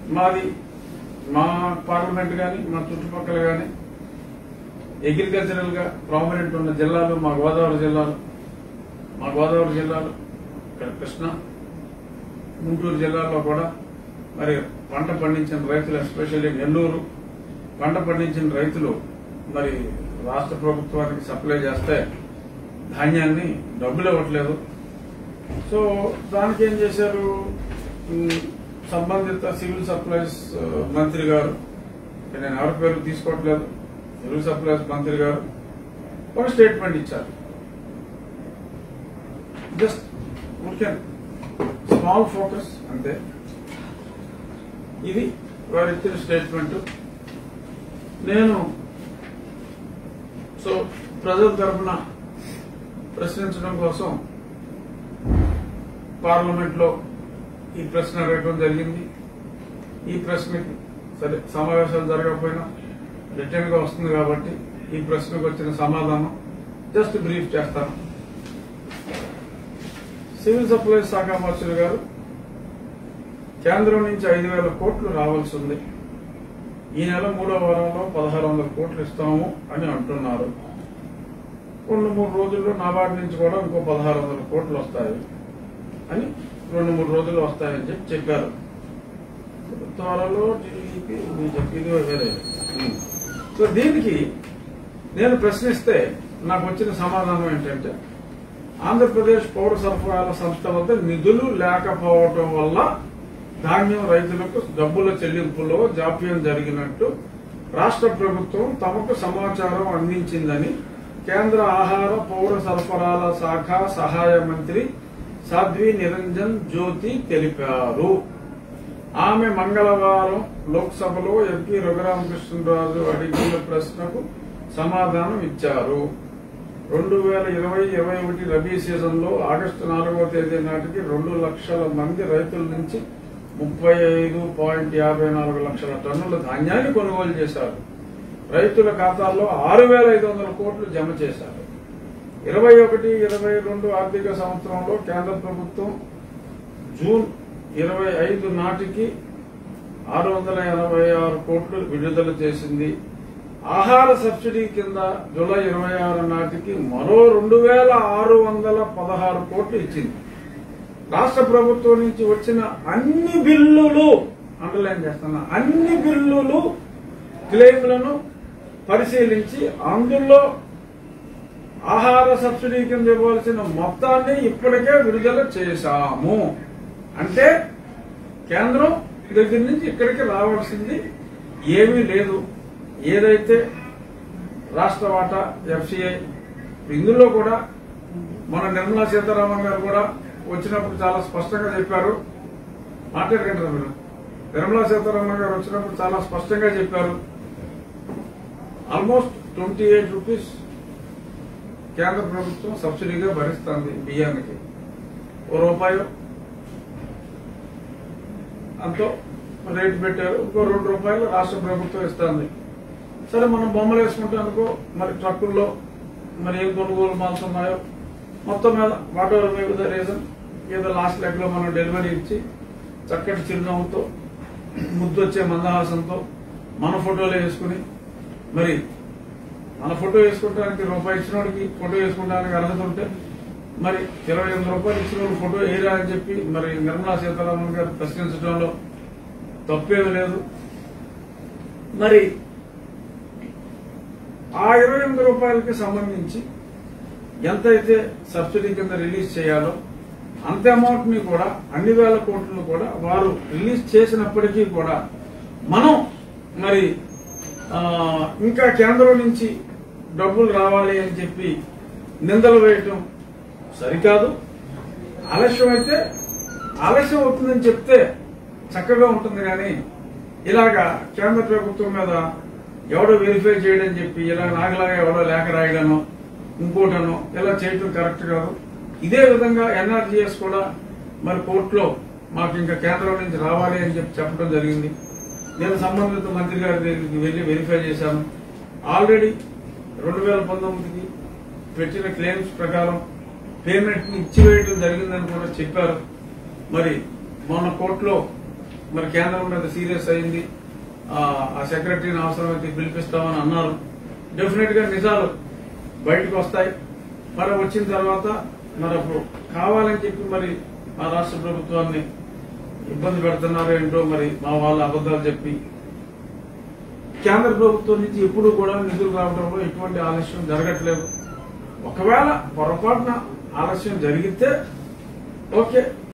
మాది మా పార్లమెంట్ కానీ మా చుట్టుపక్కల కానీ అగ్రికల్చరల్ గా ప్రామినెంట్ ఉన్న జిల్లాలు మా గోదావరి జిల్లాలు మా గోదావరి జిల్లాలో ఇక్కడ కృష్ణ గుంటూరు జిల్లాలో కూడా మరి పంట పండించిన రైతులు ఎస్పెషల్లీ నెల్లూరు పంట పండించిన రైతులు మరి రాష్ట్ర ప్రభుత్వానికి సప్లై చేస్తే ధాన్యాన్ని డబ్బులు ఇవ్వట్లేదు సో దానికి ఏం చేశారు ఉమ్, సంబంధిత సివిల్ సప్లైస్ ఆ, మంత్రి గారు ఇక నేను ఎవరి పేరు తీసుకోవట్లేదు సివిల్ సప్లైస్ మంత్రి గారు ఒక స్టేట్మెంట్ ఇచ్చారు జస్ట్ ఊరికే స్మాల్ ఫోకస్ అంతే ఇది వారు ఇచ్చిన స్టేట్మెంట్ నేను సో ప్రజల తరఫున ప్రశ్నించడం కోసం పార్లమెంట్ లో ఈ ప్రశ్న అడగడం జరిగింది ఈ ప్రశ్నకి సరే సమావేశాలు జరగకపోయినా రిటర్న్ గా వస్తుంది కాబట్టి ఈ ప్రశ్నకు వచ్చిన సమాధానం జస్ట్ బ్రీఫ్ చేస్తాను సివిల్ సప్లైస్ శాఖ మంత్రులు గారు కేంద్రం నుంచి ఐదు వేల కోట్లు రావాల్సి ఉంది ఈ నెల మూడో వారంలో పదహారు వందల కోట్లు ఇస్తాము అని అంటున్నారు రెండు మూడు రోజుల్లో నాబార్డు నుంచి కూడా ఇంకో పదహారు వందల కోట్లు వస్తాయి అని రెండు మూడు రోజులు వస్తాయని చెప్పి చెప్పారు త్వరలో టీడీపీ బీజేపీ ఇది వేరే ఉమ్. సో దీనికి నేను ప్రశ్నిస్తే నాకు వచ్చిన సమాధానం ఏంటంటే ఆంధ్రప్రదేశ్ పౌర సరఫరాల సంస్థ వద్ద నిధులు లేకపోవటం వల్ల ధాన్యం రైతులకు డబ్బుల చెల్లింపులో జాప్యం జరిగినట్టు రాష్ట్ర ప్రభుత్వం తమకు సమాచారం అందించిందని కేంద్ర ఆహార పౌర సరఫరాల శాఖ సహాయ మంత్రి సాధ్వి నిరంజన్ జ్యోతి తెలిపారు ఆమె మంగళవారం లోక్సభలో ఎంపీ రఘురామకృష్ణరాజు అడిగిన ప్రశ్నకు సమాధానం ఇచ్చారు రెండు వేల ఇరవై ఇరవై ఒకటి రబీ సీజన్ లో ఆగస్టు నాలుగవ తేదీ నాటికి రెండు లక్షల మంది రైతుల నుంచి ముప్పై ఐదు పాయింట్ యాభై నాలుగు లక్షల టన్నుల ధాన్యాన్ని కొనుగోలు చేశారు రైతుల ఖాతాల్లో ఆరు వేల ఐదు వందల కోట్లు జమ చేశారు ఇరవై ఒకటి ఇరవై రెండు ఆర్థిక సంవత్సరంలో కేంద్ర ప్రభుత్వం జూన్ ఇరవై ఐదు నాటికి ఆరు వందల ఎనభై ఆరు కోట్లు విడుదల చేసింది ఆహార సబ్సిడీ కింద జూలై ఇరవై ఆరు నాటికి మరో రెండు వేల ఆరు వందల పదహారు కోట్లు ఇచ్చింది రాష్ట్ర ప్రభుత్వం నుంచి వచ్చిన అన్ని బిల్లులు అండర్లైన్ చేస్తున్నా అన్ని బిల్లులు క్లెయిమ్లను పరిశీలించి అందులో ఆహార సబ్సిడీ కింద ఇవ్వాల్సిన మొత్తాన్ని ఇప్పటికే విడుదల చేశాము అంటే కేంద్రం దగ్గర నుంచి ఇక్కడికి రావాల్సింది ఏమీ లేదు ఏదైతే రాష్ట్ర వాటా ఎఫ్సిఐ ఇందులో కూడా మన నిర్మలా సీతారామన్ గారు కూడా వచ్చినప్పుడు చాలా స్పష్టంగా చెప్పారు మాట్లాడకండి మీరు నిర్మలా సీతారామన్ గారు వచ్చినప్పుడు చాలా స్పష్టంగా చెప్పారు ఆల్మోస్ట్ ట్వంటీ ఎయిట్ రూపీస్ కేంద్ర ప్రభుత్వం సబ్సిడీగా భరిస్తుంది బియ్యానికి ఓ రూపాయి అంతో రేటు పెట్టారు ఇంకో రెండు రూపాయలు రాష్ట్ర ప్రభుత్వం ఇస్తుంది సరే మనం బొమ్మలు వేసుకుంటే అనుకో మరి ట్రక్కుల్లో మరి ఏం కొనుగోలు మాల్స్ ఉన్నాయో మొత్తం మీద whatever may the reason ఏదో లాస్ట్ లెగ్ లో మనం డెలివరీ ఇచ్చి చక్కటి చిరునవ్వుతో ముద్దొచ్చే మందహాసంతో మన ఫోటోలు వేసుకుని మరి మన ఫోటో వేసుకోవడానికి రూపాయి ఇచ్చినోడికి ఫోటో వేసుకోవడానికి అర్హత ఉంటే మరి ఇరవై ఎనిమిది రూపాయలు ఇచ్చిన వాళ్ళు ఫోటో వేయరా అని చెప్పి మరి నిర్మలా సీతారామన్ గారు ప్రశ్నించడంలో తప్పేమీ లేదు మరి ఆ ఇరవై ఎనిమిది రూపాయలకి సంబంధించి ఎంతైతే సబ్సిడీ కింద రిలీజ్ చేయాలో అంత అమౌంట్ ని కూడా అన్ని వేల కోట్లను కూడా వారు రిలీజ్ చేసినప్పటికీ కూడా మనం మరి ఆ, ఇంకా కేంద్రం నుంచి డబ్బులు రావాలి అని చెప్పి నిందలు వేయటం సరికాదు ఆలస్యం అయితే ఆలస్యం అవుతుందని చెప్తే చక్కగా ఉంటుంది కానీ ఇలాగా కేంద్ర ప్రభుత్వం మీద ఎవడో వెరిఫై చేయడం చెప్పి ఇలా నాగలాగా ఎవడో లేఖ రాయడనో ఇంకోటనో ఇలా చేయటం కరెక్ట్ కాదు ఇదే విధంగా ఎన్ఆర్జీఎస్ కూడా మరి కోర్టులో మాకు ఇంకా కేంద్రం నుంచి రావాలి అని చెప్పి చెప్పడం జరిగింది నేను సంబంధిత మంత్రి గారి దగ్గరికి వెళ్లి వెరిఫై చేశాను ఆల్రెడీ రెండు వేల పంతొమ్మిదికి పెట్టిన క్లెయిమ్స్ ప్రకారం పేమెంట్ ని ఇచ్చివేయడం జరిగిందని కూడా చెప్పారు మరి మొన్న కోర్టులో మరి కేంద్రం మీద సీరియస్ అయింది ఆ, ఆ సెక్రటరీని అవసరమైతే పిలిపిస్తామని అన్నారు డెఫినెట్ గా నిజాలు బయటకు వస్తాయి మరి వచ్చిన తర్వాత మరి అప్పుడు కావాలని చెప్పి మరి మా రాష్ట్ర ప్రభుత్వాన్ని ఇబ్బంది పెడుతున్నారు ఏంటో మరి మా వాళ్ళ అబద్ధాలు చెప్పి కేంద్ర ప్రభుత్వం నుంచి ఎప్పుడు కూడా నిధులు రావడంలో ఎటువంటి ఆలస్యం జరగట్లేదు ఒకవేళ పొరపాటున ఆలస్యం జరిగితే ఓకే